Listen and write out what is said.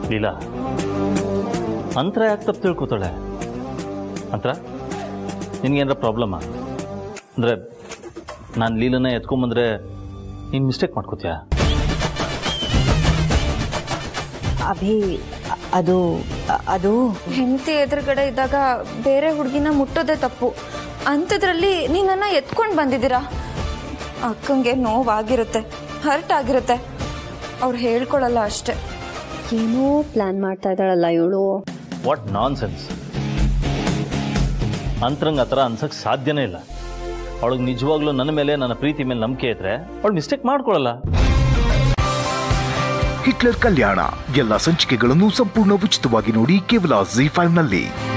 ಲೀಲಾ ಅಂತರ ಯಾಕೆ ತಪ್ಪು ತಿಳ್ಕೊತಾಳೆ ಅಂತರ ನಿನ್ಗೇನಾರ ಪ್ರಾಬ್ಲಮ್ಮ ಅಂದರೆ ನಾನು ಲೀಲನ ಎತ್ಕೊಂಬಂದ್ರೆ ನೀನು ಮಿಸ್ಟೇಕ್ ಮಾಡ್ಕೋತೀಯಾ ಅಭಿ ಅ- ಅದು ಅ- ಅದು ಹೆಂಡತಿ ಎದುರುಗಡೆ ಇದ್ದಾಗ ಬೇರೆ ಹುಡುಗಿನ ಮುಟ್ಟೋದೇ ತಪ್ಪು ಅಂಥದ್ರಲ್ಲಿ ನೀನನ್ನ ಎತ್ಕೊಂಡು ಬಂದಿದ್ದೀರಾ ಅಕ್ಕಂಗೆ ನೋವಾಗಿರುತ್ತೆ ಹರ್ಟ್ ಆಗಿರುತ್ತೆ ಅವ್ರು ಹೇಳ್ಕೊಳಲ್ಲ ಅಷ್ಟೆ ಏನೋ ಪ್ಲಾನ್ ಮಾಡ್ತಾ ಇದ್ದಾಳಲ್ಲ ಇವಳು ವಾಟ್ ನಾನ್ ಸೆನ್ಸ್ ಅಂತರಂಗೆ ಆ ಥರ ಅನ್ಸಕ್ಕೆ ಸಾಧ್ಯನೇ ಇಲ್ಲ ಅವಳಿಗೆ ನಿಜವಾಗ್ಲೂ ನನ್ನ ಮೇಲೆ ನನ್ನ ಪ್ರೀತಿ ಮೇಲೆ ನಂಬಿಕೆ ಇದ್ರೆ ಅವಳು ಮಿಸ್ಟೇಕ್ ಮಾಡ್ಕೊಳ್ಳಲ್ಲ ಹಿಟ್ಲರ್ ಕಲ್ಯಾಣ ಎಲ್ಲ ಸಂಚಿಕೆಗಳನ್ನು ಸಂಪೂರ್ಣ ಉಚಿತವಾಗಿ ನೋಡಿ ಕೇವಲ ಜಿ ಫೈವ್ ನಲ್ಲಿ